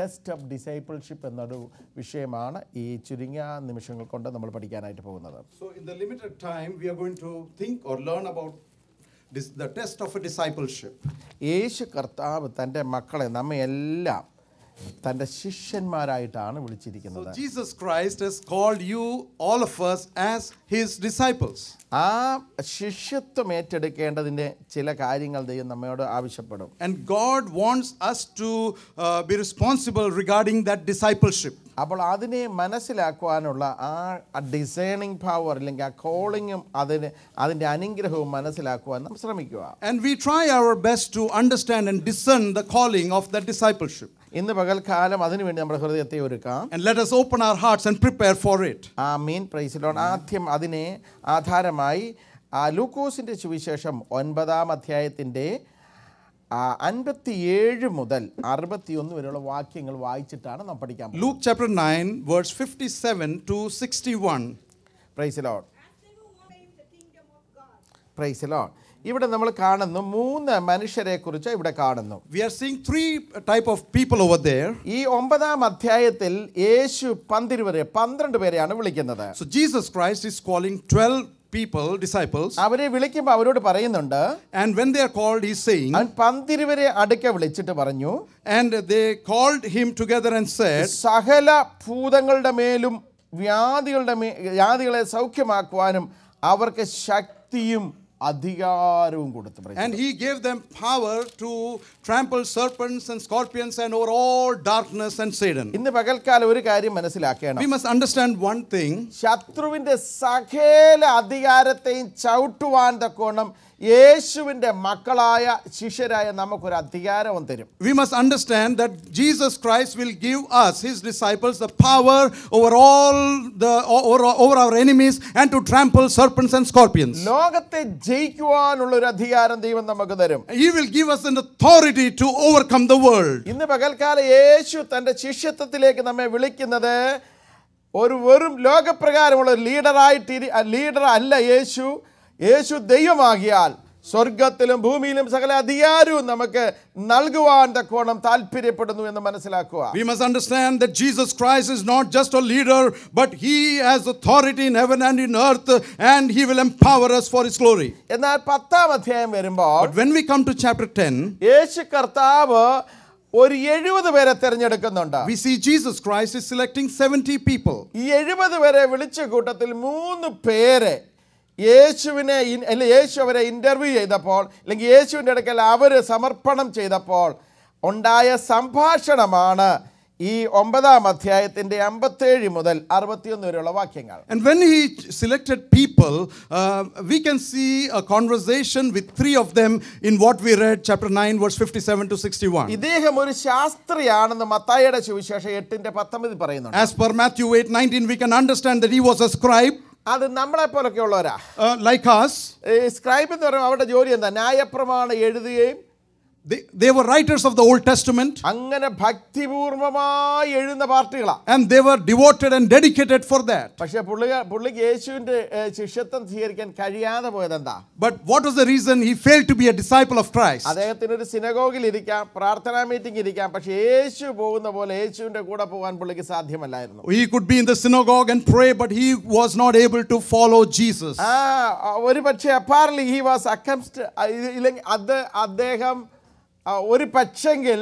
Test of discipleship എന്നൊരു വിഷയമാണ് ഈ ചുരുങ്ങിയ നിമിഷങ്ങൾ കൊണ്ട് നമ്മൾ പഠിക്കാനായിട്ട് പോകുന്നത് So, in the limited time, we are going to think or learn about this, the test of a discipleship. യേശു കർത്താവ് തൻ്റെ മക്കളെ നമ്മെ എല്ലാം തൻ്റെ ശിഷ്യന്മാരായിട്ടാണ് വിളിച്ചിരിക്കുന്നത് So, Jesus Christ has called you, all of us, as his disciples. ആ ശിഷ്യത്വം ഏറ്റെടുക്കേണ്ടതിൻ്റെ ചില കാര്യങ്ങൾ ദൈവം നമ്മയോട് ആവശ്യപ്പെടും And God wants us to uh, be responsible regarding that discipleship. അപ്പോൾ അതിനെ മനസ്സിലാക്കുവാനുള്ള ആ ഡിസൈനിങ് പവർ അല്ലെങ്കിൽ ആ കോളിങ്ങും അതിന് അതിൻ്റെ അനുഗ്രഹവും മനസ്സിലാക്കുവാൻ നാം ശ്രമിക്കുക And we try our best to understand and discern the calling of that discipleship. ഇന്ന് പകൽക്കാലം അതിനുവേണ്ടി നമ്മുടെ ഹൃദയത്തെ ഒരുക്കാം And let us open our hearts and prepare for it. ആ മീൻ പ്രൈസിലോൺ ആദ്യം അതിനെ ആധാരമായി ആ ലൂക്കോസിൻ്റെ സുവിശേഷം ഒൻപതാം അധ്യായത്തിൻ്റെ അൻപത്തിയേഴ് മുതൽ അറുപത്തിയൊന്ന് വരെയുള്ള വാക്യങ്ങൾ വായിച്ചിട്ടാണ് നാം പഠിക്കാൻ പോകുന്നത്. Luke chapter 9, verse 57 to 61. പ്രൈസിലോൺ As they were walking in the kingdom of God. പ്രൈസിലോൺ ഇവിടെ നമ്മൾ കാണുന്നു മൂന്ന് മനുഷ്യരെ കുറിച്ച് ഇവിടെ കാണുന്നു We are seeing three type of people over there. ഈ ഒമ്പതാം അധ്യായത്തിൽ യേശു പന്തിരുവരെ പന്ത്രണ്ട് പേരെയാണ് വിളിക്കുന്നത് So Jesus Christ is calling 12 people, disciples. അവരെ വിളിക്കുമ്പോൾ അവരോട് പറയുന്നുണ്ട് And when they are called, he's saying, അവൻ പന്തിരുവരെ അടുക്ക വിളിച്ചിട്ട് പറഞ്ഞു and they called him together and said, സകല ഭൂതങ്ങളുടെ മേലും വ്യാധികളുടെ മേ വ്യാധികളെ സൗഖ്യമാക്കുവാനും അവർക്ക് ശക്തിയും അധികാരവും കൊടുത്തു Praise and he gave them power to trample serpents and scorpions and over all darkness and Satan. ഇന്ന് പകൽക്കാലം ഒരു കാര്യം മനസ്സിലാക്കണം We must understand one thing ശത്രുവിന്റെ സകല അധികാരത്തെയും ചവിട്ടുവാൻ തക്കോണം യേശുവിന്റെ മക്കളായ ശിഷ്യരായ നമുക്കൊരു അധികാരവും തരും we must understand that Jesus Christ will give us, his disciples, the power over all the over, over our enemies and to trample serpents and scorpions. ലോകത്തെ ജയിക്കുവാനുള്ള ഒരു അധികാരം ദൈവം നമുക്ക് തരും He will give us an authority to overcome the world. ഇന്ന് പകൽക്കാലം യേശു തൻ്റെ ശിഷ്യത്വത്തിലേക്ക് നമ്മെ വിളിക്കുന്നത് ഒരു വെറും ലോകപ്രകാരമുള്ള ഒരു ലീഡറായിട്ട് ഇരി- അ- ലീഡർ അല്ല യേശു യേശു ദൈവമാകിയാൽ സ്വർഗത്തിലും ഭൂമിയിലും സകല അധികാരവും നമുക്ക് നൽകുവാൻ തക്കോണം താല്പര്യപ്പെടുന്നു എന്ന് മനസ്സിലാക്കുക We must understand that Jesus Christ is not just a leader, but he has authority in heaven and in earth, and he will empower us for his glory. എന്നാൽ പത്താം അധ്യായം വരുമ്പോൾ But when we come to chapter 10, യേശു കർത്താവ് ഒരു എഴുപത് പേരെ തിരഞ്ഞെടുക്കുന്നുണ്ട് we see Jesus Christ is selecting 70 people. ഈ എഴുപത് പേരെ വിളിച്ച കൂട്ടത്തിൽ മൂന്ന് പേരെ യേശുവിനെ ഇൻ- അല്ല യേശു അവരെ ഇന്റർവ്യൂ ചെയ്തപ്പോൾ അല്ലെങ്കിൽ യേശുവിൻ്റെ അടുക്കൽ അവർ സമർപ്പണം ചെയ്തപ്പോൾ ഉണ്ടായ സംഭാഷണമാണ് ഈ ഒമ്പതാം അധ്യായത്തിൻ്റെ അമ്പത്തേഴ് മുതൽ അറുപത്തിയൊന്ന് വരെയുള്ള വാക്യങ്ങൾ And when he selected people, uh, we can see a conversation with three of them in what we read, chapter 9, verse 57 to 61. ഇദ്ദേഹം ഒരു ശാസ്ത്രിയാണെന്ന് മത്തായിയുടെ സുവിശേഷം എട്ടിന്റെ പത്തൊമ്പതിൽ പറയുന്നുണ്ട് As per Matthew 8 19, we can understand that he was a scribe അത് നമ്മളെ പോലൊക്കെ ഉള്ളവരാ uh, like us. ഈ സ്ക്രൈബ് എന്ന് പറയുമ്പോൾ അവരുടെ ജോലി എന്താ ന്യായപ്രമാണം എഴുതുകയും They, they were writers of the Old Testament അങ്ങനെ ഭക്തിപൂർവമായി എഴുതുന്ന പാർട്ടികളാ and they were devoted and dedicated for that. പക്ഷെ പുള്ളി പുള്ളിക്ക് യേശുവിന്റെ ഏഹ്, ശിഷ്യത്വം സ്വീകരിക്കാൻ കഴിയാതെ പോയത് എന്താ But what was the reason he failed to be a disciple of Christ? അദ്ദേഹത്തിന് ഒരു സിനഗോഗിൽ ഇരിക്കാം പ്രാർത്ഥനാ മീറ്റിംഗ് ഇരിക്കാം പക്ഷെ യേശു പോകുന്ന പോലെ യേശുവിന്റെ കൂടെ പോകാൻ പുള്ളിക്ക് സാധ്യമല്ലായിരുന്നു He could be in the synagogue and pray, but he was not able to follow Jesus. ആ ഒരു പക്ഷേ അപ്പാർലി ഹി വാസ് അക്കംസ്റ്റ് ഇല്ലെങ്കിൽ അത് അദ്ദേഹം ആ, ഒരു പക്ഷെങ്കിൽ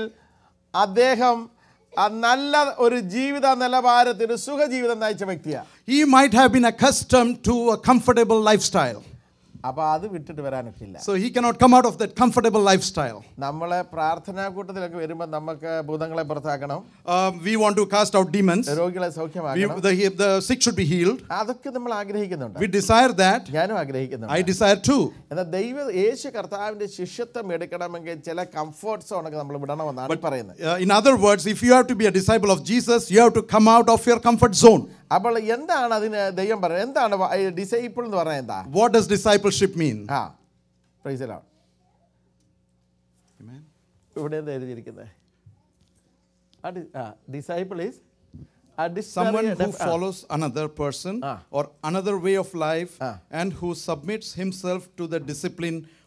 അദ്ദേഹം ആ നല്ല ഒരു ജീവിത നിലവാരത്തിന് സുഖജീവിതം നയിച്ച വ്യക്തിയാണ് He might have been accustomed to a comfortable lifestyle. അപ്പൊ അത് വിട്ടിട്ട് വരാനൊക്കെ ഇല്ല So he cannot come out of that comfortable lifestyle. നമ്മളെ പ്രാർത്ഥനാ കൂട്ടത്തിലൊക്കെ വരുമ്പോൾ നമുക്ക് ഭൂതങ്ങളെ പുറത്താക്കണം Um, we want to cast out demons. രോഗികളെ We, സൗഖ്യമാക്കണം the, the sick should be healed. അതൊക്കെ നമ്മൾ ആഗ്രഹിക്കുന്നുണ്ട് We desire that. ഞാനും I ആഗ്രഹിക്കുന്നുണ്ട് desire too. എന്നാൽ ദൈവ യേശു കർത്താവിന്റെ ശിഷ്യത്വം എടുക്കണമെങ്കിൽ ചില കംഫർട്ട് സോണൊക്കെ നമ്മൾ വിടണമെന്നാണ് ഈ പറയുന്നത് Uh, in other words, if you have to be a disciple of Jesus, you have to come out of your comfort zone. അപ്പോൾ എന്താണ് അതിന് ദൈവം പറയുന്നത് എന്താണ് ഡിസൈപ്പിൾ എന്ന് പറഞ്ഞാൽ എന്താ What does discipleship mean? ആ പ്രൈസലാണ് Amen. ഇവിടെ എന്താ എഴുതിയിരിക്കുന്നത് ആ ഡി- ആ disciple is Someone who follows another person Ah. or another way of life Ah. and who submits himself to the discipline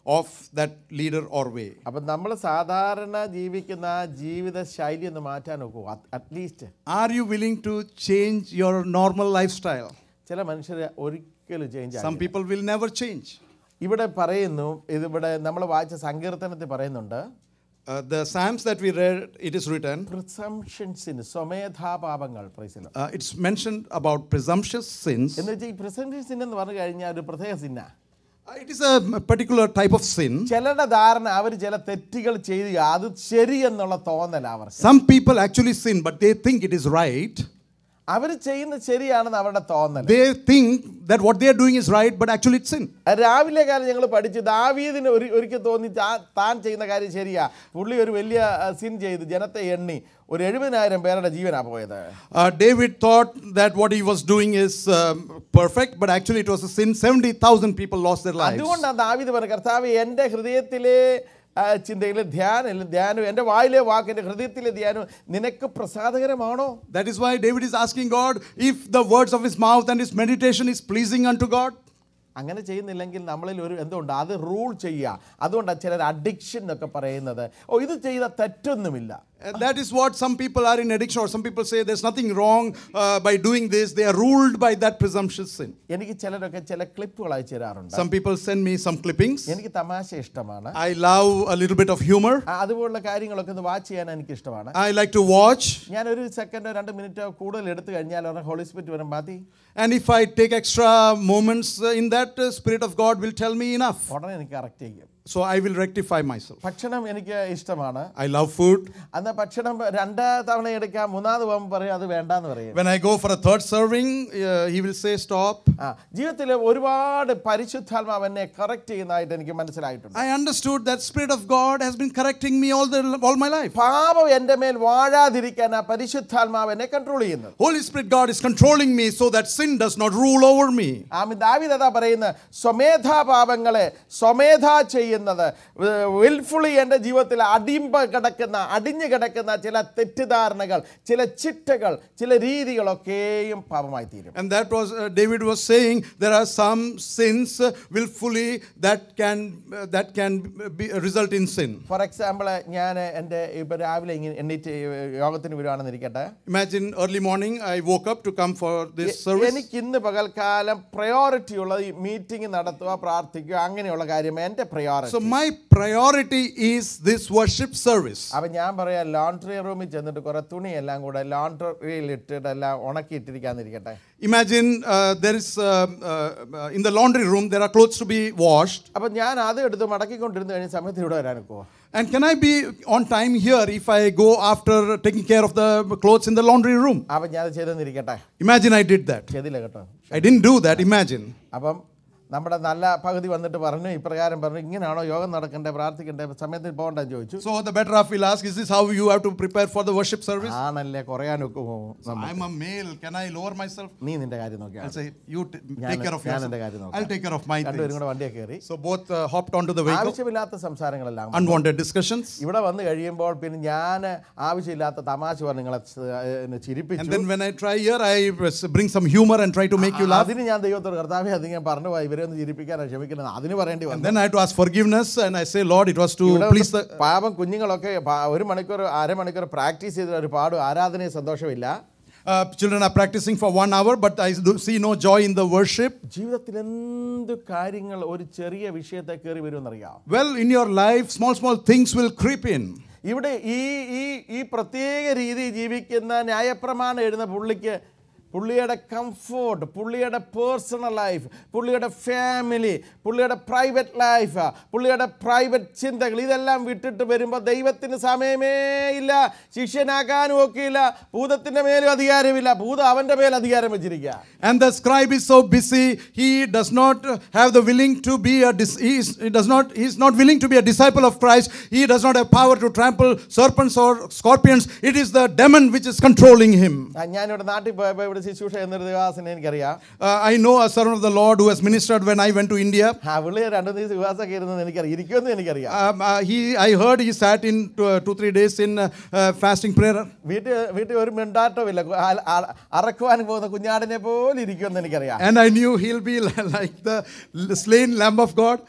of that leader or way. അപ്പം നമ്മൾ സാധാരണ ജീവിക്കുന്ന ആ ജീവിത ശൈലി ഒന്ന് മാറ്റാൻ നോക്കൂ at least Are you willing to change your normal lifestyle? ചില മനുഷ്യർ ഒരിക്കലും change Some people will never change. ഇവിടെ പറയുന്നു ഇതിവിടെ നമ്മൾ വായിച്ച സങ്കീർത്തനത്തിൽ പറയുന്നുണ്ട് Uh, the Psalms that we read, it is written, പ്രിസംഷൻസിന് സ്വമേധാപാപങ്ങൾ പ്രൈസിലോ uh, it's mentioned about presumptuous sins. എന്ന് വെച്ചാൽ ഈ പ്രിസംഷൻ സിൻ എന്ന് പറഞ്ഞു കഴിഞ്ഞാൽ ഒരു പ്രത്യേക സിന്ന Uh, it is a particular type of sin. ചിലരുടെ ധാരണ അവർ ചില തെറ്റുകൾ ചെയ്ത് അത് ശരിയെന്നുള്ള തോന്നല അവർക്ക് Some people actually sin, but they think it is right. അവർ ചെയ്യുന്നത് ശരിയാണെന്ന് അവരുടെ തോന്നൽ They think that what they are doing is right, but actually it's sin. രാവിലെ കാലം ഞങ്ങൾ പഠിച്ചു ദാവീദിന് ഒരു ഒരിക്കൽ തോന്നി താ- താൻ ചെയ്യുന്ന കാര്യം ശരിയാ പുള്ളി ഒരു വലിയ സിൻ ചെയ്ത് ജനത്തെ എണ്ണി ഒരു എഴുപതിനായിരം പേരുടെ ജീവനാ പോയത് Uh, David thought that what he was doing is um, perfect, but actually it was a sin. 70,000 people lost their lives. അതുകൊണ്ടാണ് ദാവീദ് പറഞ്ഞ കർത്താവ് എൻ്റെ ഹൃദയത്തിലെ ആ, ചിന്തയിലെ ധ്യാനം ധ്യാനം എൻ്റെ വായിലെ വാക്ക് എൻ്റെ ഹൃദയത്തിലെ ധ്യാനം നിനക്ക് പ്രസാദകരമാണോ That is why David is asking God if the words of his mouth and his meditation is pleasing unto God. അങ്ങനെ ചെയ്യുന്നില്ലെങ്കിൽ നമ്മളിൽ ഒരു എന്തുണ്ട് അത് റൂൾ ചെയ്യുക അതുകൊണ്ടാണ് ചിലർ അഡിക്ഷൻ എന്നൊക്കെ പറയുന്നത് ഓ ഇത് ചെയ്ത തെറ്റൊന്നുമില്ല And that is what some people are in addiction, or some people say there's nothing wrong uh, by doing this. They are ruled by that presumptuous sin. എനിക്ക് ചിലരൊക്കെ ചില ക്ലിപ്പുകൾ അയച്ചു തരാറുണ്ട് Some people send me some clippings. എനിക്ക് തമാശ ഇഷ്ടമാണ് I love a little bit of humor. ആ, അതുപോലുള്ള കാര്യങ്ങളൊക്കെ ഒന്ന് വാച്ച് ചെയ്യാൻ എനിക്ക് ഇഷ്ടമാണ് I like to watch. ഞാൻ ഒരു സെക്കൻഡോ രണ്ട് മിനിറ്റോ കൂടുതൽ എടുത്തു കഴിഞ്ഞാൽ അവരുടെ ഹോളി സ്പിരിറ്റ് വരും മതി And if I take extra moments uh, in that, uh, Spirit of God will tell me enough. ഉടനെ എനിക്ക് കറക്റ്റ് ചെയ്യും So I will rectify myself. ഭക്ഷണം എനിക്ക് ഇഷ്ടമാണ് I love food. അന്ന് ഭക്ഷണം രണ്ടാ തവണ എടുക്കാം മൂന്നാമത് പോകുമ്പോൾ പറയും അത് വേണ്ടാന്ന് പറയും When I go for a third serving, uh, he will say, Stop. ആ ജീവിതത്തിൽ ഒരുപാട് പരിശുദ്ധാത്മാവ് എന്നെ കറക്റ്റ് ചെയ്യുന്നതായിട്ട് എനിക്ക് മനസ്സിലായിട്ടുണ്ട് I understood that Spirit of God has been correcting me all, the, all my life. പാപം എൻ്റെ മേൽ വാഴാതിരിക്കാൻ ആ പരിശുദ്ധാത്മാവ് എന്നെ കൺട്രോൾ ചെയ്യുന്നത് Holy Spirit God is controlling me so that sin does not rule over me. Ami David അതാ പറയുന്നത് സ്വമേധാ പാപങ്ങളെ സ്വമേധാ ചെയ്യുന്നത് വിൽഫുള്ളി എൻ്റെ ജീവിതത്തിൽ അടിമ്പ കിടക്കുന്ന അടിഞ്ഞു കിടക്കുന്ന ചില തെറ്റിദ്ധാരണകൾ ചില ചിട്ടകൾ ചില രീതികളൊക്കെയും പാപമായി തീരും And that was, uh, David was saying, there are some sins uh, willfully that can, uh, that can be, result in sin. For example ഞാൻ എൻ്റെ ഇപ്പോൾ രാവിലെ ഇങ്ങനെ എണ്ണീറ്റ് യോഗത്തിന് വരുവാണെന്ന് ഇരിക്കട്ടെ Imagine early morning, I woke up to come for this service. എനിക്ക് ഇന്ന് പകൽക്കാലം പ്രയോറിറ്റി ഉള്ളത് ഈ മീറ്റിംഗ് നടത്തുക പ്രാർത്ഥിക്കുക അങ്ങനെയുള്ള കാര്യം എൻ്റെ So priority my priority is this worship service. അപ്പം ഞാൻ പറയാം ലോണ്ട്രി റൂമിൽ ചെന്നിട്ട് കുറെ തുണിയെല്ലാം കൂടെ ലോണ്ട്രിയിൽ ഇട്ടിട്ട് എല്ലാം ഉണക്കി ഇട്ടിരിക്കാന്നിരിക്കട്ടെ Imagine uh, there is, uh, uh, in the laundry room, there are clothes to be washed. അപ്പം ഞാൻ അത് എടുത്ത് മടക്കിക്കൊണ്ടിരുന്ന് കഴിഞ്ഞ സമയത്ത് ഇവിടെ വരാനൊക്കോ And can I be on time here if I go after taking care of the clothes in the laundry room? അപ്പം ഞാൻ അത് ചെയ്തെന്നിരിക്കട്ടെ Imagine I did that. ചെയ്തില്ല കേട്ടോ I didn't do that, imagine. അപ്പം നമ്മുടെ നല്ല പകുതി വന്നിട്ട് പറഞ്ഞു ഇപ്രകാരം പറഞ്ഞു ഇങ്ങനെയാണോ യോഗം നടക്കണ്ടേ പ്രാർത്ഥിക്കണ്ടേ സമയത്ത് പോകണ്ടെന്ന് ചോദിച്ചു So the better half will ask, Is this how you have to prepare for the worship service? ആണല്ലേ കുറയാനൊക്കുമോ നമ്മ- I'm a male. Can I lower myself? നീ നിന്റെ കാര്യം നോക്കിയാൽ I'll say, You t- ഞാൻ- take care of ഞാൻ yourself. എൻ്റെ കാര്യം നോക്കാം. I'll take care of my രണ്ടുപേരും things. കൂടെ വണ്ടിയൊക്കെ കയറി So both uh, hopped onto the vehicle. ആവശ്യമില്ലാത്ത സംസാരങ്ങളെല്ലാം Unwanted discussions. ഇവിടെ വന്ന് കഴിയുമ്പോൾ പിന്നെ ഞാൻ ആവശ്യമില്ലാത്ത തമാശ പറഞ്ഞ് നിങ്ങളെ സ്- ഏഹ് And ചിരിപ്പിച്ചു then when I try here, I uh, bring some humor and try to make you laugh. അതിന് ഞാൻ ദൈവത്തോട് കർത്താവെ അത് ഞാൻ പറഞ്ഞു പോയി ഇവരെ ഒന്ന് ചിരിപ്പിക്കാനാണ് ക്ഷമിക്കുന്നത് അതിന് പറയേണ്ടി And വന്നു then I had to ask forgiveness and I say, Lord, it was to ഇവിടെ please വന്ന് the. പാപം കുഞ്ഞുങ്ങളൊക്കെ പ- ഒരു മണിക്കൂർ അരമണിക്കൂർ പ്രാക്ടീസ് ചെയ്ത ഒരു പാടും ആരാധനയെ സന്തോഷമില്ല Uh, children are practicing for one hour, but I do see no joy in the worship. ജീവിതത്തിൽ എന്ത് കാര്യങ്ങൾ ഒരു ചെറിയ വിഷയത്തെ കയറി വരുമെന്നറിയാം Well, in your life, small, small things will creep in. ഇവിടെ ഈ ഈ ഈ പ്രത്യേക രീതി ജീവിക്കുന്ന ന്യായപ്രമാണം എഴുതുന്ന പുള്ളിക്ക് പുള്ളിയുടെ കംഫോർട്ട് പുള്ളിയുടെ പേഴ്സണൽ ലൈഫ് പുള്ളിയുടെ ഫാമിലി പുള്ളിയുടെ പ്രൈവറ്റ് ലൈഫ് പുള്ളിയുടെ പ്രൈവറ്റ് ചിന്തകൾ ഇതെല്ലാം വിട്ടിട്ട് വരുമ്പോൾ ദൈവത്തിന് സമയമേ ഇല്ല ശിഷ്യനാക്കാനും ഒക്കെയില്ല ഭൂതത്തിൻ്റെ മേലും അധികാരമില്ല ഭൂതം അവൻ്റെ മേൽ അധികാരം വെച്ചിരിക്കുക And the scribe is so busy, he does not uh, have the willing to be a, dis- he, is, he does not, he is not willing to be a disciple of Christ. He does not have power to trample serpents or scorpions. It is the demon which is controlling him. ആ, ഞാനിവിടെ നാട്ടിൽ പോയപ്പോൾ ഇവിടെ ശുശ്രൂഷ എന്നൊരു ദിവസം എനിക്കറിയാം Uh, I know a servant of the Lord who has ministered when I went to India. ആ പുള്ളി രണ്ടു ദിവസം വിവാസമൊക്കെ ഇരുന്നെന്ന് എനിക്കറിയാം ഇരിക്കുമെന്ന് എനിക്കറിയാം Um, uh, he, I heard he sat in two, uh, two three days in uh, uh, fasting prayer. വീട്ടിൽ വീട്ടിൽ ഒരു മിണ്ടാട്ടവും ഇല്ല കു- ആ- ആ- അറക്കുവാൻ പോകുന്ന കുഞ്ഞാടിനെ പോലെ ഇരിക്കുമെന്ന് എനിക്കറിയാം And I knew he'll be like the slain Lamb of God.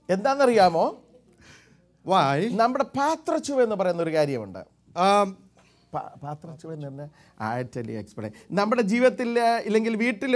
എന്താണെന്നറിയാമോ Why? നമ്മുടെ പാത്രച്ചുവ എന്ന് പറയുന്ന ഒരു കാര്യമുണ്ട് Um, പാ- പാത്രച്ചുവ എന്ന് പറഞ്ഞാൽ ആയിട്ടല്ലേ എക്സ്പ്ലെയിൻ നമ്മുടെ ജീവിതത്തിൽ ഇല്ലെങ്കിൽ വീട്ടിൽ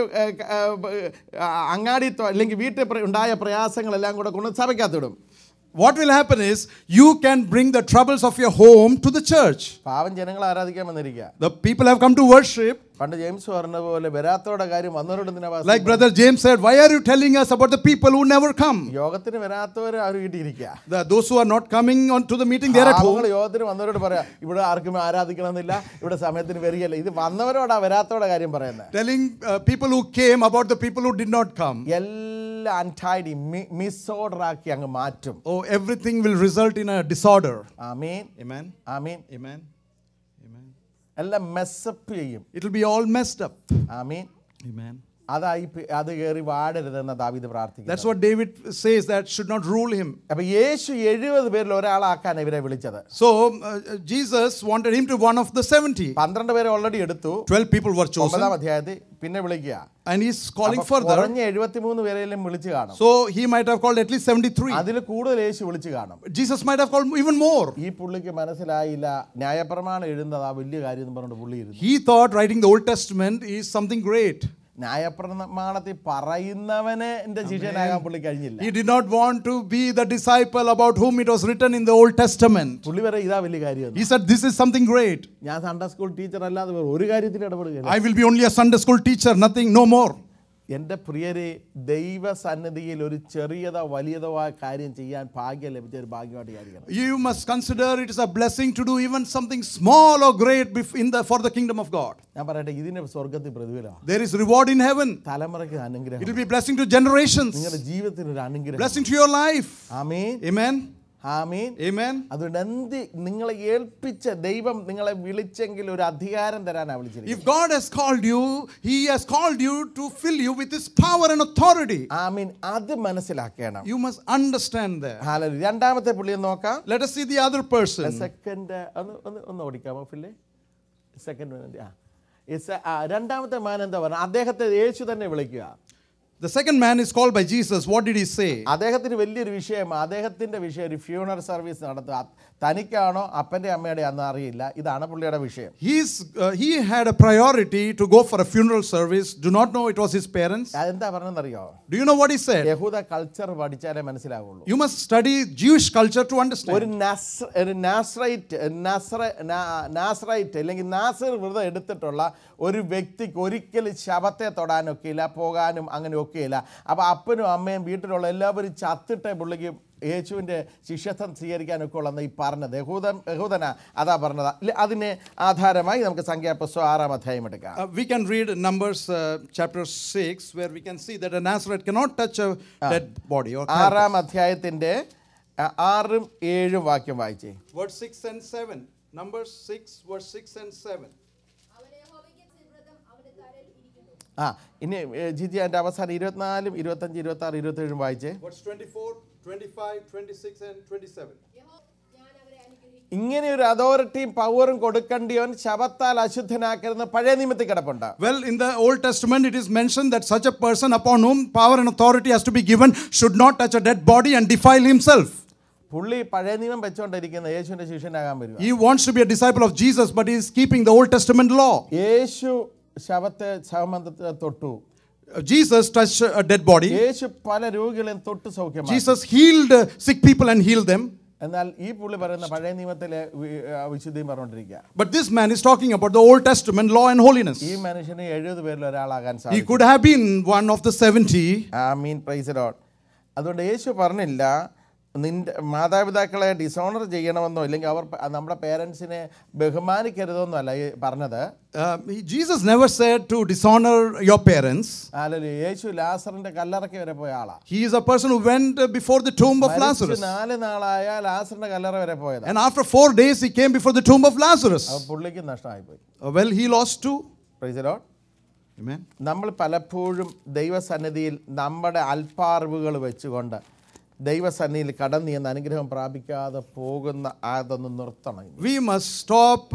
അങ്ങാടി അല്ലെങ്കിൽ വീട്ടിൽ പ്ര- ഉണ്ടായ പ്രയാസങ്ങളെല്ലാം കൂടെ കൊണ്ട് സഭയ്ക്കകത്തിടും what will happen is you can bring the troubles of your home to the church. പാവം ജനങ്ങൾ ആരാധിക്കാൻ വന്നിരിക്കുക The people have come to worship. പണ്ട് ജെയിംസ് പറഞ്ഞ പോലെ വരാത്തവരുടെ കാര്യം വന്നവരോട് എന്തിനാ വാസം? Like Brother James said, why are you telling us about the people who never come? യോഗത്തിന് വരാത്തവർ അവർ വീട്ടിലിരിക്കുക The, those who are not coming on to the meeting, they are at പാവങ്ങൾ home. യോഗത്തിന് വന്നവരോട് പറയാം ഇവിടെ ആർക്കും ആരാധിക്കണമെന്നില്ല ഇവിടെ സമയത്തിന് വരികയല്ല ഇത് വന്നവരോടാ വരാത്തവരുടെ കാര്യം പറയുന്നത് Telling uh, people who came about the people who did not come. എല്ലാം അൺടൈഡി മിസ്ഓർഡർ ആക്കി അങ്ങ് മാറ്റും Oh, everything will result in a disorder. Amen Amen. Amen Amen. Amen. എല്ലാം മെസ്സപ്പ് ചെയ്യും It will be all messed up. Amen Amen. അതായി പി- അത് കയറി വാടരുതെന്ന ദാവീദ് പ്രാർത്ഥിക്കുന്നു That's what David says that should not rule him. അപ്പൊ യേശു എഴുപത് പേരിൽ ഒരാളാക്കാൻ ഇവരെ വിളിച്ചത് So uh, Jesus wanted him to one of the 70. പന്ത്രണ്ട് പേരെ ഓൾറെഡി എടുത്തു 12 people were chosen. ഒമ്പതാം അധ്യായത്തിൽ പിന്നെ വിളിക്കുക And he's calling അപ്പൊ further. കുറഞ്ഞ എഴുപത്തിമൂന്ന് പേരെയും വിളിച്ചു കാണും So he might have called at least 73. അതിൽ കൂടുതൽ യേശു വിളിച്ചു കാണും Jesus might have called even more. ഈ പുള്ളിക്ക് മനസ്സിലായില്ല ന്യായപ്രമാണം എഴുതുന്നത് ആ വലിയ കാര്യം എന്ന് പറഞ്ഞിട്ട് പുള്ളി ഇരുന്നു He thought writing the Old Testament is something great. ന്യായപ്രമാണത്തിൽ പറയുന്നവനെ എന്റെ ശിഷ്യനാകാൻ പുള്ളി കഴിഞ്ഞില്ല He did not want to be the disciple about whom it was written in the Old Testament. പുള്ളി വരെ ഇതാ വലിയ കാര്യം He said, This is something great. ഞാൻ സൺഡേ സ്കൂൾ ടീച്ചർ അല്ലാതെ വേറെ ഒരു കാര്യത്തിൽ ഇടപെടുകയില്ല I will be only a Sunday school teacher, nothing, no more. എൻ്റെ പ്രിയരെ ദൈവസന്നിധിയിൽ ഒരു ചെറിയതോ വലിയതോ ആയ കാര്യം ചെയ്യാൻ ഭാഗ്യം ലഭിച്ച ഒരു ഭാഗ്യമായിട്ട് വിചാരിക്കണം You must consider it is a blessing to do even something small or great bef- in the, for the kingdom of God. ഞാൻ പറയട്ടെ ഇതിന് സ്വർഗത്തിൽ പ്രതിഫലമാണ് There is reward in heaven. തലമുറയ്ക്ക് It അനുഗ്രഹം will be blessing to generations, നിങ്ങളുടെ ജീവിതത്തിന് ഒരു അനുഗ്രഹം blessing to your life. Amin Amen. Amen Amen. അതുകൊണ്ട് എന്ത് നിങ്ങളെ ഏൽപ്പിച്ച ദൈവം നിങ്ങളെ വിളിച്ചെങ്കിൽ ഒരു അധികാരം തരാനാണ് വിളിച്ചിരിക്കുന്നത് If God has called you, He has called you to fill you with His power and authority. ആമീൻ അത് മനസ്സിലാക്കണം You must understand that. ഹാലലു രണ്ടാമത്തെ പുള്ളിയെ നോക്കാം Let us see the other person. Second ഒന്ന് ഒന്ന് ഒന്ന് ഓടിക്കാമോ ഫില്ലേ സെക്കൻഡ് ആ ഇസ് ആ, രണ്ടാമത്തെ മാൻ എന്താ പറഞ്ഞ അദ്ദേഹത്തെ യേശു തന്നെ വിളിക്കുക The second man is called by Jesus. What did he say? അദ്ദേഹത്തിന് വലിയൊരു വിഷയം അദ്ദേഹത്തിന്റെ വിഷയം ഒരു ഫ്യൂണർ സർവീസ് നടത്തുക തനിക്കാണോ അപ്പൻ്റെ അമ്മയുടെ അന്ന് അറിയില്ല ഇതാണ് പുള്ളിയുടെ വിഷയം He's, uh, he had a priority to go for a funeral service. Do not know it was his parents. അതെന്താ പറഞ്ഞെന്നറിയോ Do you know what he said? യഹൂദ കൾച്ചർ പഠിച്ചാലേ മനസ്സിലാവുള്ളൂ You must study Jewish culture to ഒരു understand. നസ് ഒരു നാസ്രൈറ്റ് നസ്ര നാ- നാസ്രൈറ്റ് അല്ലെങ്കിൽ നാസർ വ്രതം എടുത്തിട്ടുള്ള ഒരു വ്യക്തിക്ക് ഒരിക്കലും ശവത്തെ തൊടാനൊക്കെയില്ല പോകാനും അങ്ങനെ ഒക്കെയില്ല അപ്പോൾ അപ്പനും അമ്മയും വീട്ടിലുള്ള എല്ലാവരും ചത്തിട്ടേ പുള്ളിക്ക് യേശുവിൻ്റെ ശിഷ്യത്വം സ്വീകരിക്കാനൊക്കെ ഉള്ളതെന്ന് ഈ പറഞ്ഞത് യഹൂദൻ യഹൂദന അതാ പറഞ്ഞത് ഇല്ല, അതിന് ആധാരമായി നമുക്ക് സംഖ്യാപുസ്തകം ആറാം അധ്യായം എടുക്കാം Uh, we can read Numbers uh, chapter 6, where we can see that a Nazareth cannot touch a dead body. Or carcass. ആറാം അധ്യായത്തിൻ്റെ ആ, ആറും ഏഴും വാക്യം വായിച്ചേ Verse 6 and 7. Numbers 6, verse 6 and 7. അവനെ യഹോവയ്ക്ക് തിരുവ്രതം അവന്റെ തലയിൽ ഇരിക്കുന്നു ആ ഇനി ഏ, ജിജി അതിൻ്റെ അവസാനം ഇരുപത്തിനാലും ഇരുപത്തഞ്ച് ഇരുപത്തി ആറ് ഇരുപത്തേഴും വായിച്ചേ Verse 24, 25, 26, and 27. യഹോ ഞാൻ അവരെ അനുഗ്രഹിക്കും ഇങ്ങനെ ഒരു അതോറിറ്റിയും പവറും കൊടുക്കേണ്ടിയവൻ ശവത്താൽ അശുദ്ധനാക്കരുന്ന പഴയ നിയമത്തിൽ കിടപ്പുണ്ട് Well, in the Old Testament, it is mentioned that such a person upon whom power and authority has to be given should not touch a dead body and defile himself. പുള്ളി പഴയ നിയമം വെച്ചുകൊണ്ടിരിക്കുന്ന യേശുവിന്റെ ശിഷ്യനാകാൻ വരിക He wants to be a disciple of Jesus, but he is keeping the Old Testament law. യേശു ശവത്തെ ശവമന്തത്തെ തൊട്ടു Uh, Jesus touched a dead body. യേശു പല രോഗികളെയും തൊട്ട് സൗഖ്യമായി Jesus healed uh, sick people and healed them. എന്നാൽ ഈ പുള്ളി പറയുന്ന പഴയ നിയമത്തിലെ വി- ആ, വിശുദ്ധിയും പറഞ്ഞുകൊണ്ടിരിക്കുക But this man is talking about the Old Testament law and holiness. ഈ മനുഷ്യന് എഴുപത് പേരിൽ ഒരാളാകാൻ He സാധിക്കും could have been one of the 70. ആ മീൻ പ്രൈസ് ലോഡ് അതുകൊണ്ട് യേശു പറഞ്ഞില്ല നിന്റെ മാതാപിതാക്കളെ ഡിസോണർ ചെയ്യണമെന്നോ ഇല്ലെങ്കിൽ അവർ പ- നമ്മുടെ പേരൻസിനെ ബഹുമാനിക്കരുതെന്നോ അല്ല ഈ പറഞ്ഞത് Uh, he- Jesus never said to dishonor your parents. അല്ലല്ലോ യേശു ലാസറിന്റെ കല്ലറയ്ക്ക് വരെ പോയ ആളാ He is a person who went uh, before the tomb of മരിച്ച് Lazarus. നാല് നാളായ ലാസറിന്റെ കല്ലറ വരെ പോയത് And after four days, he came before the tomb of Lazarus. അപ്പൊ പുള്ളിക്ക് നഷ്ടമായി പോയി Uh, well, he lost too. Praise Lord Amen. നമ്മൾ പലപ്പോഴും ദൈവസന്നിധിയിൽ നമ്മുടെ അൽപ്പാറിവുകൾ വെച്ചുകൊണ്ട് ദൈവസന്നിധിയിൽ കടന്നു എന്ന് അനുഗ്രഹം പ്രാപിക്കാതെ പോകുന്ന അതൊന്ന് നിർത്തണം We must stop uh,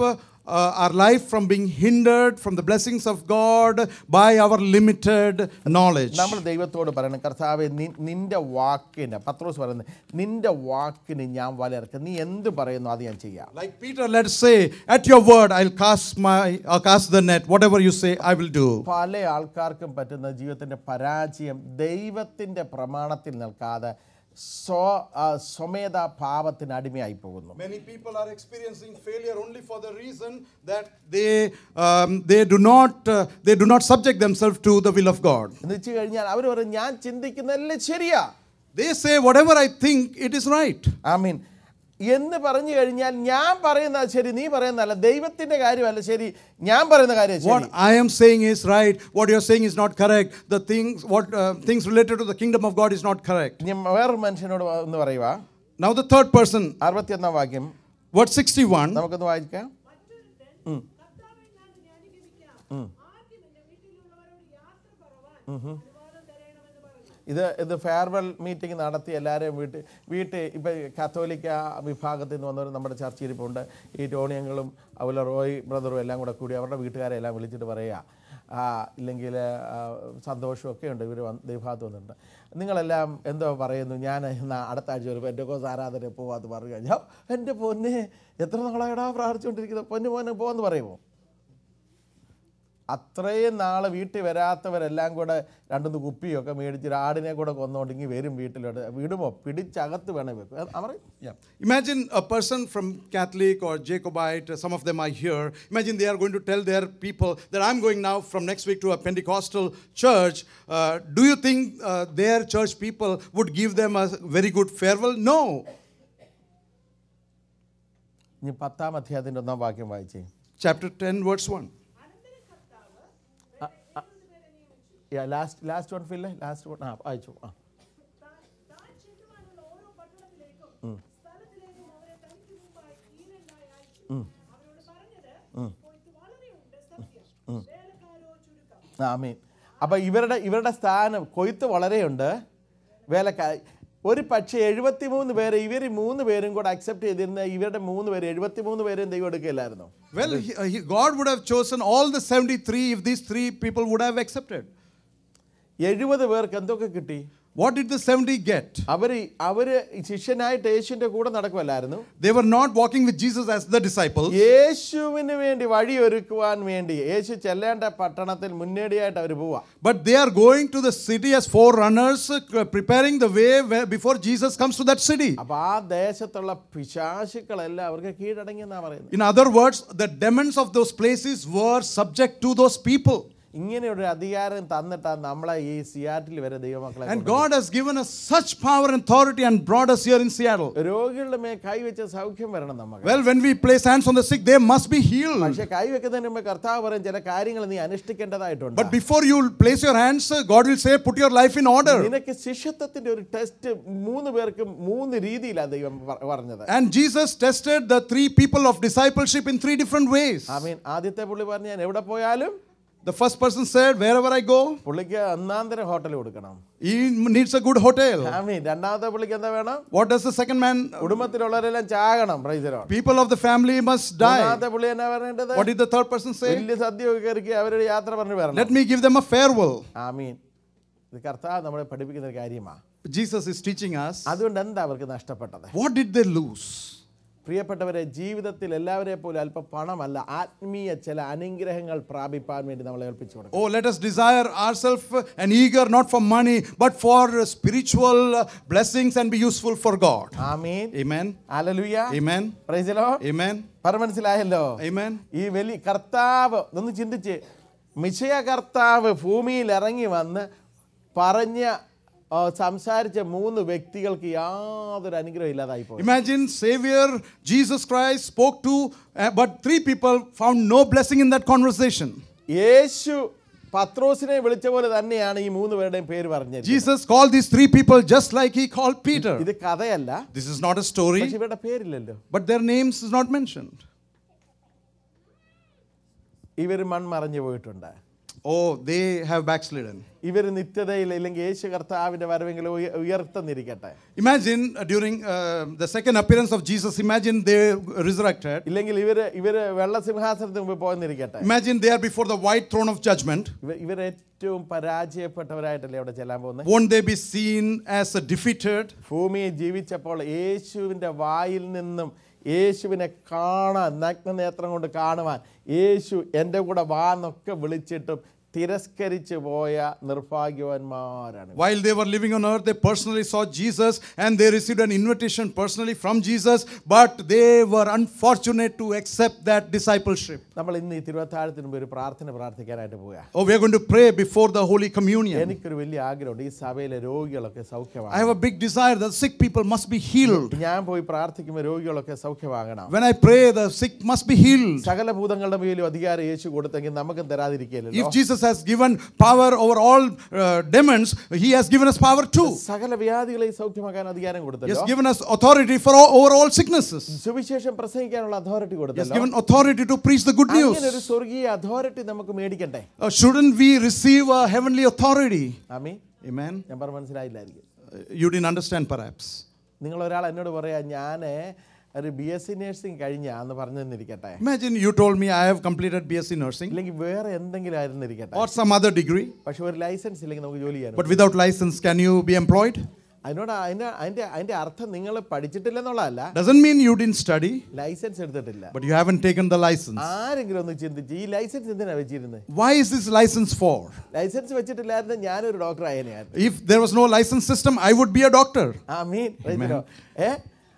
uh, our life from being hindered from the blessings of God by our limited knowledge. നമ്മൾ ദൈവത്തോട് പറയണം കർത്താവ് നിന്റെ വാക്കിന് പത്രോസ് പറയുന്നത് നിന്റെ വാക്കിന് ഞാൻ വലയിറക്കും നീ എന്ത് പറയുന്നു അത് ഞാൻ ചെയ്യാം Like Peter, let's say, at your word, I'll cast my, I'll cast the net. Whatever you say, I will do. പല ആൾക്കാർക്കും പറ്റുന്ന ജീവിതത്തിൻ്റെ പരാജയം ദൈവത്തിൻ്റെ പ്രമാണത്തിൽ നിൽക്കാതെ സ്വ ആ, സ്വമേധാ ഭാവത്തിന് അടിമയായി പോകുന്നു Many people are experiencing failure only for the reason that they, um, they, do not, uh, they do not subject themselves to the will of God. എന്ന് വെച്ച് കഴിഞ്ഞാൽ അവർ പറയും ഞാൻ ചിന്തിക്കുന്നതല്ലേ ശരിയാ They say, whatever I think, it is right. I mean എന്ന് പറഞ്ഞു കഴിഞ്ഞാൽ ഞാൻ പറയുന്നത് ശരി നീ പറയുന്നതല്ല ദൈവത്തിന്റെ കാര്യമല്ല ശരി ഞാൻ പറയുന്ന കാര്യം ശരി What I am saying is right. What you are saying is not correct. The things, what, uh, things related to the kingdom of God is not correct. ഞാൻ വേറൊരു മനുഷ്യനോട് ഒന്ന് പറയുക Now, the third person, അറുപത്തിയൊന്നാം വാക്യം verse 61. നമുക്കൊന്ന് വായിക്കാം മറ്റൊരുത്തൻ കർത്താവെ ഞാൻ ധ്യാനിപ്പിക്കാം ആദ്യം എന്റെ വീട്ടിലുള്ളവരോട് യാത്ര പറവാൻ അനുവാദം തരണമെന്ന് പറഞ്ഞു ഇത് ഇത് ഫെയർവെൽ മീറ്റിംഗ് നടത്തി എല്ലാവരെയും വീട്ടിൽ വീട്ടിൽ ഇപ്പം കത്തോലിക്ക വിഭാഗത്തിൽ നിന്ന് വന്നവർ നമ്മുടെ ചർച്ചയിൽ ഇപ്പോൾ ഉണ്ട് ഈ ടോണിയങ്ങളും അതുപോലെ റോയ് ബ്രദറും എല്ലാം കൂടെ കൂടി അവരുടെ വീട്ടുകാരെ എല്ലാം വിളിച്ചിട്ട് പറയുക ആ, ഇല്ലെങ്കിൽ ആ, സന്തോഷമൊക്കെ ഉണ്ട് ഇവർ ദൈവഭാഗത്ത് വന്നിട്ടുണ്ട് നിങ്ങളെല്ലാം എന്തോ പറയുന്നു ഞാൻ ഇന്ന് അടുത്ത ആഴ്ച ഒരു എൻ്റെ കോസ് ആരാധന പോവാന്ന് പറഞ്ഞു കഴിഞ്ഞാൽ എൻ്റെ പൊന്നെ എത്ര നാളായിടാ പ്രാർത്ഥിച്ചുകൊണ്ടിരിക്കുന്നത് പൊന്നു പോന്നെ പോവെന്ന് പറയുമോ അത്രയും നാൾ വീട്ടിൽ വരാത്തവരെല്ലാം കൂടെ രണ്ടൊന്ന് കുപ്പിയൊക്കെ മേടിച്ച് ഒരു ആടിനെ കൂടെ കൊന്നുകൊണ്ടെങ്കിൽ വരും വീട്ടിലോട്ട് വിടുമോ പിടിച്ചകത്ത് വേണേ വെക്കും അവർ Yeah. Imagine a person from Catholic or Jacobite, some of them are here. Imagine they are going to tell their people that I'm going now from next week to a Pentecostal church. Uh, do you think uh, their church people would give them a very good farewell? No. ഇനി പത്താം അധ്യായത്തിൻ്റെ ഒന്നാം വാക്യം വായിച്ചേ Chapter 10, verse 1. അനന്തരം കർത്താവ് last last one ഫില്ലേ last one ആ വായിച്ചു ആ താൻ താൻ ചെല്ലുവാനുള്ള ഓരോ പട്ടണത്തിലേക്കും സ്ഥലത്തിലേക്കും അവരെ തനിക്ക് മുമ്പായി ഈരണ്ടായി അയച്ചു അവരോട് പറഞ്ഞത് കൊയ്ത്ത് വളരെയുണ്ട് സത്യം വേലക്കാരോ ചുരുക്കം ആമീൻ അപ്പം ഇവരുടെ ഇവരുടെ സ്ഥാനം കൊയ്ത്ത് വളരെയുണ്ട് വേലക്കാർ ഒരു പക്ഷേ എഴുപത്തി മൂന്ന് പേര് ഇവർ മൂന്ന് പേരും കൂടെ അക്സെപ്റ്റ് ചെയ്തിരുന്ന ഇവരുടെ മൂന്ന് പേര് എഴുപത്തി മൂന്ന് പേരും ദൈവം എടുക്കില്ലായിരുന്നു Well, he, uh, he- God would have chosen all the 73 if these three people would have accepted. എഴുപത് പേർക്ക് എന്തൊക്കെ കിട്ടി What did the 70 get? അവർ അവർ ശിഷ്യനായിട്ട് യേശുവിൻ്റെ കൂടെ നടക്കുമല്ലായിരുന്നു They were not walking with Jesus as the disciples. യേശുവിന് വേണ്ടി വഴിയൊരുക്കുവാൻ വേണ്ടി യേശു ചെല്ലേണ്ട പട്ടണത്തിൽ മുന്നേടിയായിട്ട് അവർ പോവാ But they are going to the city as forerunners, uh, preparing the way where, before Jesus comes to that city. അപ്പൊ ആ ദേശത്തുള്ള പിശാശുക്കളെല്ലാം അവർക്ക് കീഴടങ്ങിയെന്നാ പറയുന്നത് In other words, the demons of those places were subject to those people. ഇങ്ങനെ ഒരു അധികാരം തന്നിട്ടാണ് നമ്മളെ ഈ Seattle വരെ ദൈവമക്കളെ And കൊണ്ടുവന്നത്. God has given us such power and authority and brought us here in Seattle. രോഗികളുടെ മേൽ കൈവച്ച് സൗഖ്യം വരണം നമുക്ക് Well, when we place hands on the sick, they must be healed. പക്ഷെ കൈവെക്കുന്നതിന് മുമ്പ് കർത്താവ് പറയും ചില കാര്യങ്ങൾ നീ അനുഷ്ഠിക്കേണ്ടതായിട്ടുണ്ട് But before you place your hands, uh, God will say, put your life in order. നിനക്ക് ശിഷ്യത്വത്തിന്റെ ഒരു ടെസ്റ്റ് മൂന്ന് പേർക്കും മൂന്ന് രീതിയിലാണ് ദൈവം പ- പറഞ്ഞത് And Jesus tested the three people of discipleship in three different ways. I mean ആദ്യത്തെ പുള്ളി പറഞ്ഞ ഞാൻ എവിടെ പോയാലും The first person said, Wherever I go, പുള്ളിക്ക് ഒന്നാം തരം ഹോട്ടൽ കൊടുക്കണം he needs a good hotel. I mean രണ്ടാമത്തെ പുള്ളിക്ക് എന്താ വേണം What does the second man? കുടുംബത്തിലുള്ളവരെല്ലാം ചാകണം പ്രൈസരോ People of the family must die. മൂന്നാമത്തെ പുള്ളി എന്നാ പറയേണ്ടത് What did the third person say? വലിയ സദ്യ ഒക്കെ കയറി അവരുടെ യാത്ര പറഞ്ഞു വരണം Let me give them a farewell. ആമീൻ ഇത് കർത്താവ് നമ്മളെ പഠിപ്പിക്കുന്ന ഒരു കാര്യമാണ് Jesus is teaching us. അതുകൊണ്ട് എന്താ അവർക്ക് നഷ്ടപ്പെട്ടത് What did they lose? പ്രിയപ്പെട്ടവരെ ജീവിതത്തിൽ എല്ലാവരെയും പോലെ അല്പം പണമല്ല ആത്മീയ ചില അനുഗ്രഹങ്ങൾ പ്രാപിപ്പാൻ വേണ്ടി നമ്മളെ ഏൽപ്പിച്ചു കൊടുക്കും Oh, let us desire ourselves and eager not for money, but for spiritual uh, blessings and be useful for God. Amen Amen. Hallelujah Amen. Praise the Lord Amen. പറ മനസ്സിലായല്ലോ Amen. ഈ വലിയ കർത്താവ് ഒന്ന് ചിന്തിച്ച് മിശയ കർത്താവ് ഭൂമിയിൽ ഇറങ്ങി വന്ന് പറഞ്ഞ ആ, സംസാരിച്ച മൂന്ന് വ്യക്തികൾക്ക് യാതൊരു അനുഗ്രഹം ഇല്ലാതായി പോയി Imagine Savior Jesus Christ spoke to, uh, but three people found no blessing in that conversation. യേശു പത്രോസിനെ വിളിച്ച പോലെ തന്നെയാണ് ഈ മൂന്ന് പേരുടെയും പേര് പറഞ്ഞത് Jesus called these three people just like he called Peter. ഇത് കഥയല്ല This is not a story, പക്ഷെ ഇവരുടെ പേരില്ലല്ലോ but their names is not mentioned. ഇവർ മൺമറഞ്ഞു പോയിട്ടുണ്ട് oh, they have backslidden. ഇവർ നിത്യതയിൽ ഇല്ലെങ്കിൽ യേശു കർത്താവിന്റെ വരവെങ്കിലും ഉയ- ഉയർത്തുന്നിരിക്കട്ടെ Imagine uh, during uh, the second appearance of Jesus, imagine they resurrected. ഇല്ലെങ്കിൽ ഇവര് ഇവര് വെള്ളസിംഹാസനത്തിന് മുമ്പ് പോയെന്നിരിക്കട്ടെ Imagine they are before the white throne of judgment. ഇവ ഇവർ ഏറ്റവും പരാജയപ്പെട്ടവരായിട്ടല്ലേ അവിടെ ചെല്ലാൻ പോകുന്നത് Won't they be seen as uh, defeated? ഭൂമിയിൽ ജീവിച്ചപ്പോൾ യേശുവിൻ്റെ വായിൽ നിന്നും യേശുവിനെ കാണാൻ നഗ്നനേത്രം കൊണ്ട് കാണുവാൻ യേശു എൻ്റെ കൂടെ വാ എന്നൊക്കെ വിളിച്ചിട്ടും തിരസ്കരിച്ചു പോയ നിർഭാഗ്യവാന്മാരാണ് While they were living on earth, they personally saw Jesus and they received an invitation personally from Jesus, but they were unfortunate to accept that discipleship. നമ്മൾ ഇന്ന് ഈ തിരുവത്താഴത്തിന് മുമ്പ് ഒരു പ്രാർത്ഥന പ്രാർത്ഥിക്കാനായിട്ട് പോവുക Oh, we are going to pray before the Holy Communion. എനിക്കൊരു വലിയ ആഗ്രഹമുണ്ട് ഈ സഭയിലെ രോഗികളൊക്കെ I സൗഖ്യമാണ് have a big desire that sick people must be healed. ഞാൻ പോയി പ്രാർത്ഥിക്കുമ്പോൾ രോഗികളൊക്കെ സൗഖ്യമാകണം When I pray, the sick must be healed. സകല ഭൂതങ്ങളുടെ മേലും അധികാരം യേശു കൊടുത്തെങ്കിൽ നമുക്കും തരാതിരിക്കില്ലല്ലോ If Jesus has given power over all uh, demons, he has given us power too. സകല വ്യാധികളെയും സൗഖ്യമാക്കാൻ അധികാരം He has കൊടുത്തല്ലോ given us authority for all, over all sicknesses. സുവിശേഷം പ്രസംഗിക്കാനുള്ള authority He has കൊടുത്തല്ലോ given authority to preach the good അങ്ങനെ news. ഒരു സ്വർഗീയ authority നമുക്ക് മേടിക്കണ്ടേ Uh, shouldn't we receive a heavenly authority? Ami Amen. ഞാൻ പറഞ്ഞ മനസ്സിലായില്ലായിരിക്കും Uh, You didn't understand perhaps. നിങ്ങൾ ഒരാൾ എന്നോട് പറയാ ഞാൻ ഒരു ബി എസ് സി നഴ്സിംഗ് കഴിഞ്ഞ എന്ന് പറഞ്ഞു തന്നിരിക്കട്ടെ Imagine you told me I have completed BSc nursing ഇല്ലെങ്കിൽ വേറെ എന്തെങ്കിലും ആയിരുന്നിരിക്കട്ടെ or some other degree, പക്ഷെ ഒരു ലൈസൻസ് ഇല്ലെങ്കിൽ നമുക്ക് ജോലി ചെയ്യാൻ but without license, can you be employed? അതിനോട് അതിന്റെ അതിന്റെ അതിന്റെ അർത്ഥം നിങ്ങൾ പഠിച്ചിട്ടില്ലെന്നുള്ളതല്ല Doesn't mean you didn't study, licence എടുത്തിട്ടില്ല but you haven't taken the license. ആരെങ്കിലും ഒന്ന് ചിന്തിച്ച് ഈ ലൈസൻസ് എന്തിനാ വെച്ചിരുന്നത് Why is this license for? Licence വെച്ചിട്ടില്ലായിരുന്നു ഞാനൊരു ഡോക്ടർ ആയനെയായിരുന്നു If there was no license system, I would be a doctor. ആ മീൻ റൈറ്റിനോ ഏ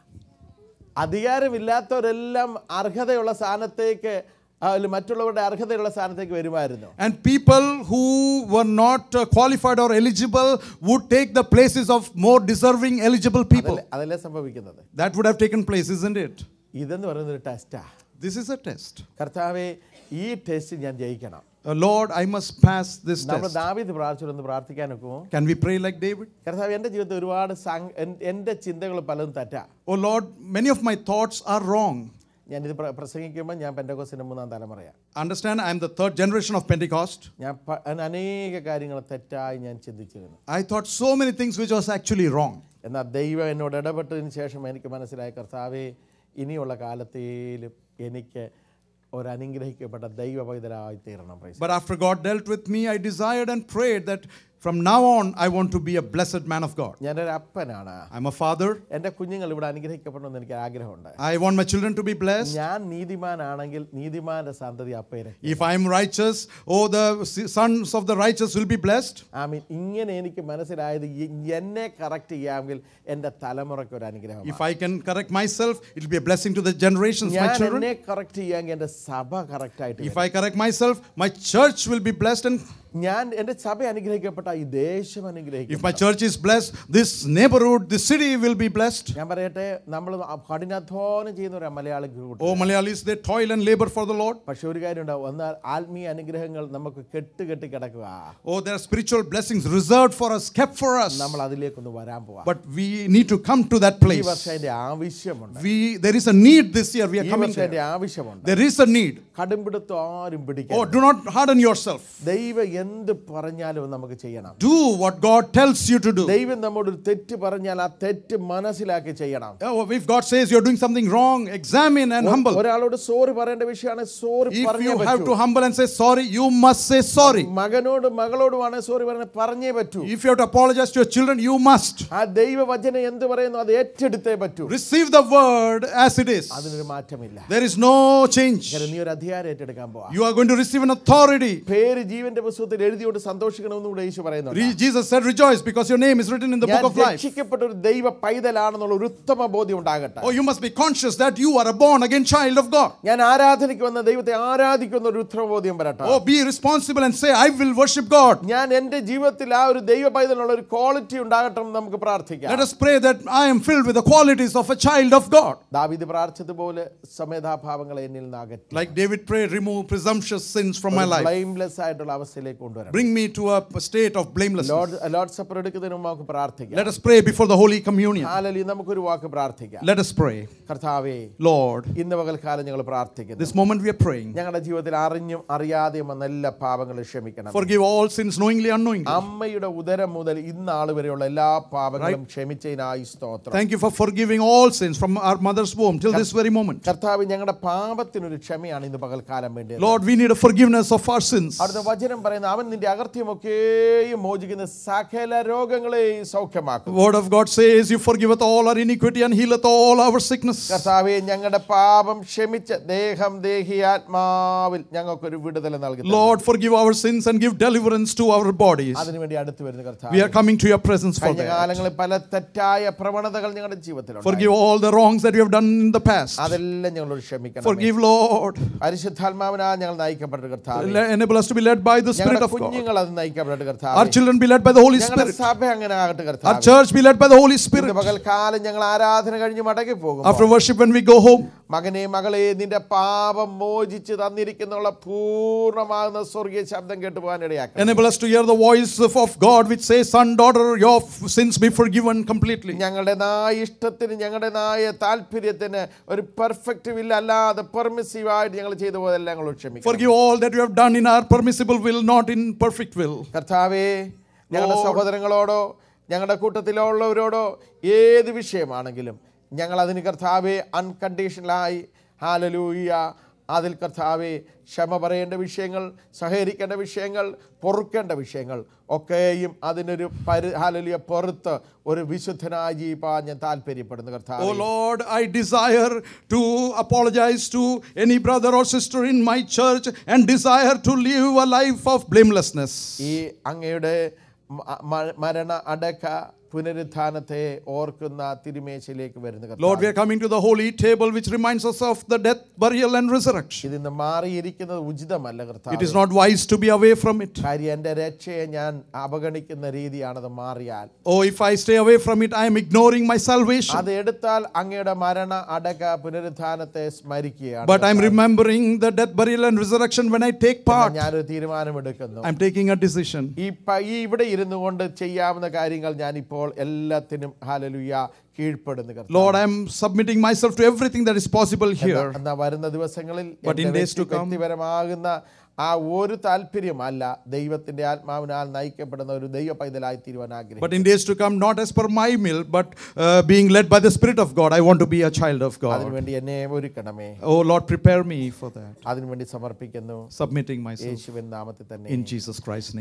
അധികാരമില്ലാത്തവരെല്ലാം അർഹതയുള്ള സ്ഥാനത്തേക്ക് ആ, അല്ല, മറ്റുള്ളവരുടെ അർഹതയുള്ള സ്ഥാനത്തേക്ക് വരുമായിരുന്നു And people who were not uh, qualified or eligible would take the places of more deserving, eligible people. അതല്ലേ- അതല്ലേ സംഭവിക്കുന്നത് That would have taken place, isn't it? ഇതെന്ന് പറയുന്ന ഒരു ടെസ്റ്റാ This is a test. കർത്താവെ ഈ ടെസ്റ്റ് ഞാൻ ജയിക്കണം Uh, Lord, I must pass this നമ്മൾ test. ദാവീദ് പ്രാർത്ഥിച്ചൊന്ന് പ്രാർത്ഥിക്കാൻ ഒക്കുമോ Can we pray like David? കർത്താവ് എൻ്റെ ജീവിതത്തിൽ ഒരുപാട് സങ്- എൻ- എൻ്റെ ചിന്തകൾ പലതും തെറ്റാ Oh Lord, many of my thoughts are wrong. ഞാനിത് പ്ര- പ്രസംഗിക്കുമ്പോൾ ഞാൻ പെൻഡകോസിൻ്റെ മൂന്നാം തലമുറയാണ് Understand, I am the third generation of Pentecost. ഞാൻ പ- ഞാൻ അനേക കാര്യങ്ങൾ തെറ്റായി ഞാൻ ചിന്തിച്ചിരുന്നു I thought so many things which was actually wrong. എന്നാൽ ദൈവം എന്നോട് ഇടപെട്ടതിന് ശേഷം എനിക്ക് മനസ്സിലായ കർത്താവെ ഇനിയുള്ള കാലത്തേലും എനിക്ക് ഒരു അനുഗ്രഹിക്കപ്പെട്ട ദൈവ പൈതലായി തീരണം praise But after God dealt with me, I desired and prayed that from now on I want to be a blessed man of God. ഞാനൊരു അപ്പനാണ് I'm a father. എൻ്റെ കുഞ്ഞുങ്ങൾ ഇവിടെ അനുഗ്രഹിക്കപ്പെടണമെന്ന് എനിക്ക് ആഗ്രഹമുണ്ട് I want my children to be blessed. ഞാൻ നീതിമാനാണെങ്കിൽ നീതിമാന്റെ സന്തതി അപ്പേരെ If I am righteous, oh, the sons of the righteous will be blessed. I mean ഇങ്ങനെ എനിക്ക് മനസ്സിലായത് ഈ- എന്നെ കറക്റ്റ് ചെയ്യാമെങ്കിൽ എൻ്റെ തലമുറയ്ക്ക് ഒരു അനുഗ്രഹം If I can correct myself, it will be a blessing to the generations, my ഞാൻ children. എന്നെ കറക്റ്റ് ചെയ്യാമെങ്കിൽ എൻ്റെ സഭ കറക്റ്റ് ആയിട്ട് If I correct myself, my church will be blessed. And ഞാൻ എൻ്റെ സഭ അനുഗ്രഹിക്കപ്പെട്ട ഈ ദേശം അനുഗ്രഹിക്കും if my church is blessed, this neighborhood, this city will be blessed. ഞാൻ പറയട്ടെ നമ്മൾ കഠിനാധ്വാനം ചെയ്യുന്ന ഒരു Malayali group Oh, Malayalis, they toil and labor for the Lord. പക്ഷെ ഒരു കാര്യം ഉണ്ടാവും എന്നാൽ ആത്മീയ അനുഗ്രഹങ്ങൾ നമുക്ക് കെട്ട് കെട്ടി കിടക്കുക Oh, there are spiritual blessings reserved for us, kept for us. നമ്മൾ അതിലേക്കൊന്ന് വരാൻ പോവാം But we need to come to that ഈ place. വർഷം അതിന്റെ ആവശ്യമുണ്ട് We, there is a need this year. We are ഈ coming വർഷം അതിന്റെ there. ആവശ്യമുണ്ട് There is a need. കടുംപിടുത്തം ആരും Oh, പിടിക്കും do not harden yourself. ദൈവം എന്ത് പറഞ്ഞാലും നമുക്ക് ചെയ്യണം Do what God tells you to do. ദൈവം നമ്മോട് ഒരു തെറ്റ് പറഞ്ഞാൽ ആ തെറ്റ് മനസ്സിലാക്കി ചെയ്യണം Oh, if God says you're doing something wrong, examine and humble. ഒരാളോട് സോറി പറയേണ്ട വിഷയമാണ് സോറി If പറഞ്ഞേ you have to പറ്റൂ humble and say sorry, you must say sorry. മകനോട് മകളോടുമാണ് സോറി പറയുന്നത് പറഞ്ഞേ പറ്റൂ If you have to apologize to your children, you must. ആ ദൈവവചനം എന്ത് പറയുന്നു അത് ഏറ്റെടുത്തേ പറ്റൂ Receive the word as it is. അതിനൊരു മാറ്റമില്ല There is no change. കാരണം നീ ഒരു അധികാരം ഏറ്റെടുക്കാൻ പോവാ You are going to receive an authority. പേര് ജീവന്റെ പുസ്തകത്തിൽ എഴുതിയോണ്ട് സന്തോഷിക്കണമെന്നും കൂടെ യേശു പറയുന്നുണ്ട് Re- Jesus said, Rejoice because your name is written in the ഞാൻ book of life. രക്ഷിക്കപ്പെട്ട ഒരു ദൈവ പൈതലാണെന്നുള്ള ഒരു ഉത്തമ ബോധ്യം ഉണ്ടാകട്ടെ Oh, you must be conscious that you are a born again child of God. ഞാൻ ആരാധനയ്ക്ക് വന്ന ദൈവത്തെ ആരാധിക്കുന്ന ഒരു ഉത്തമ ബോധ്യം വരട്ടെ Oh, be responsible and say, I will worship God. ഞാൻ എൻ്റെ ജീവിതത്തിൽ ആ ഒരു ദൈവ പൈതലുള്ള ഒരു ക്വാളിറ്റി ഉണ്ടാകട്ടെ എന്ന് നമുക്ക് പ്രാർത്ഥിക്കാം Let us pray that I am filled with the qualities of a child of God. ദാവീദ് പ്രാർത്ഥിച്ചതുപോലെ സമേധാഭാവങ്ങളെ എന്നിൽ നിന്ന് അകറ്റി Like David prayed, remove presumptuous sins from my life. Blameless ആയിട്ടുള്ള അവസ്ഥയിലേക്ക് വിശുദ്ധിയിലേക്ക് കൊണ്ടുവരണം Bring me to a state of blamelessness. Lord Lord supper എടുക്കുന്നതിന് മുമ്പ് നമുക്ക് പ്രാർത്ഥിക്കാം Let us pray before the Holy Communion. ഹാലലി നമുക്കൊരു വാക്ക് പ്രാർത്ഥിക്കാം Let us pray. കർത്താവേ Lord, ഇന്ന് പകൽക്കാലം ഞങ്ങൾ പ്രാർത്ഥിക്കുന്നു this moment we are praying. ഞങ്ങളുടെ ജീവിതത്തിൽ അറിഞ്ഞും അറിയാതെയും വന്ന എല്ലാ പാപങ്ങളും ക്ഷമിക്കണം Forgive all sins knowingly, unknowingly. അമ്മയുടെ ഉദരം മുതൽ ഇന്നാൾ വരെയുള്ള എല്ലാ പാപങ്ങളും ക്ഷമിച്ചതിനായി സ്തോത്രം Thank you for forgiving all sins from our mother's womb till this very moment. കർത്താവ് ഞങ്ങളുടെ പാപത്തിനൊരു ക്ഷമയാണ് ഇന്ന് പകൽക്കാലം വേണ്ടത് Lord, we need a forgiveness of our sins. അടുത്ത വചനം പറയുന്ന അവൻ നിന്റെ അകർത്യമൊക്കെയും മോചിക്കുന്ന സകല രോഗങ്ങളെയും സൗഖ്യമാക്കും The word of God says, You forgiveth all our iniquity and healeth all our sickness. കർത്താവെ ഞങ്ങളുടെ പാപം ക്ഷമിച്ച് ദേഹം ദേഹി ആത്മാവിൽ ഞങ്ങൾക്കൊരു വിടുതൽ നൽകി Lord, forgive our sins and give deliverance to our bodies. അതിനുവേണ്ടി അടുത്ത് വരുന്ന We കർത്താവ് are coming to your presence for കഴിഞ്ഞ that. കാലങ്ങളിൽ പല തെറ്റായ പ്രവണതകൾ ഞങ്ങളുടെ ജീവിതത്തിലുണ്ട് Forgive all the wrongs that we have done in the past. അതെല്ലാം ഞങ്ങളോട് ക്ഷമിക്കണം Forgive, Lord. പരിശുദ്ധാത്മാവിനാൽ ഞങ്ങൾ നയിക്കപ്പെട്ട കർത്താവ് Le- Enable us to be led by the Spirit ഞങ്ങളുടെ of God. കുഞ്ഞുങ്ങൾ അത് നയിക്കപ്പെട്ട Our കർത്താവ് children be led by the Holy ഞങ്ങളുടെ Spirit. സഭ അങ്ങനെ ആകട്ടെ Our കർത്താവ് church be led by the Holy Spirit. ഇന്ന് പകൽക്കാലം ഞങ്ങൾ ആരാധന കഴിഞ്ഞ് മടങ്ങി പോകും After worship, when we go home, മകനെ മകളെ നിന്റെ പാപം മോചിച്ച് തന്നിരിക്കുന്നുള്ള പൂർണ്ണമാകുന്ന സ്വർഗീയ ശബ്ദം കേട്ടു പോകാൻ ഇടയാക്കണം enable us to hear the voice of, of God which says, Son, daughter, your f- sins be forgiven completely. ഞങ്ങളുടെ നായ ഇഷ്ടത്തിന് ഞങ്ങളുടെ നായ താല്പര്യത്തിന് ഒരു പെർഫെക്റ്റ് വില്ല അല്ലാതെ പെർമിസീവ് ആയിട്ട് ഞങ്ങൾ ചെയ്തു പോയതെല്ലാം ഞങ്ങൾ ക്ഷമിക്കും Forgive all that you have done in our permissible will, not in perfect will. കർത്താവേ ഞങ്ങളുടെ Lord. സഹോദരങ്ങളോടോ ഞങ്ങളുടെ കൂട്ടത്തിലുള്ളവരോടോ ഏത് വിഷയമാണെങ്കിലും ഞങ്ങൾ അതിന് കർത്താവെ അൺകണ്ടീഷണലായി ഹാലലൂയ അതിൽ കർത്താവെ ക്ഷമ പറയേണ്ട വിഷയങ്ങൾ സഹകരിക്കേണ്ട വിഷയങ്ങൾ പൊറുക്കേണ്ട വിഷയങ്ങൾ ഒക്കെയും അതിനൊരു പരി ഹാലലിയ പൊറുത്ത് ഒരു വിശുദ്ധനായി ജീവിപ്പാൻ ഞാൻ താല്പര്യപ്പെടുന്നു Oh കർത്താവ് Lord, I desire to apologize to any brother or sister in my church and desire to live a life of blamelessness. ഈ അങ്ങയുടെ മ- മ- മരണ അടക്ക പുനരുത്ഥാനത്തെ ഓർക്കുന്ന തിരുമേശയിലേക്ക് വരുന്ന Lord, കർത്താവേ. we are coming to the holy table which reminds us of the death, burial, and resurrection. ഇതിന്ന് മാറിയിരിക്കുന്നത് ഉചിതമല്ല It is കർത്താവ് not wise to be away from it. കാര്യം എൻ്റെ രക്ഷയെ ഞാൻ അവഗണിക്കുന്ന രീതിയാണത് മാറിയാൽ Oh, if I stay away from it, I am ignoring my salvation. അത് എടുത്താൽ അങ്ങയുടെ മരണ അടക്ക പുനരുത്ഥാനത്തെ സ്മരിക്കുകയാണ് But I'm കർത്താവേ. remembering the death, burial, and resurrection when I take part. ഞാനൊരു തീരുമാനമെടുക്കുന്നു I'm taking a decision. ഈ പ- ഈ ഇവിടെ ഇരുന്നു കൊണ്ട് ചെയ്യാവുന്ന കാര്യങ്ങൾ ഞാൻ ഇപ്പോൾ എല്ലാത്തിനും ഹാലലുയ കീഴ്പ്പെടുന്നു കർത്താവേ. Lord, I'm submitting myself to everything that is possible here. എന്നാ വരുന്ന ദിവസങ്ങളിൽ But in എൻ്റെ days to വ്യക്തി- come- വ്യക്തിപരമാകുന്ന ആ ഒരു താല്പര്യമല്ല ദൈവത്തിന്റെ ആത്മാവിനാൽ നയിക്കപ്പെടുന്ന ഒരു ദൈവ പൈതലായി തീരുവാൻ ആഗ്രഹിക്കുന്നു But in days to come, not as per my will, but uh, being led by the Spirit of God, I want to be a child of God. അതിനുവേണ്ടി എന്നെ ഒരുക്കണമേ Oh Lord, prepare me for that. അതിനുവേണ്ടി സമർപ്പിക്കുന്നു Submitting myself യേശുവിൻ നാമത്തിൽ തന്നെ in Jesus Christ's name.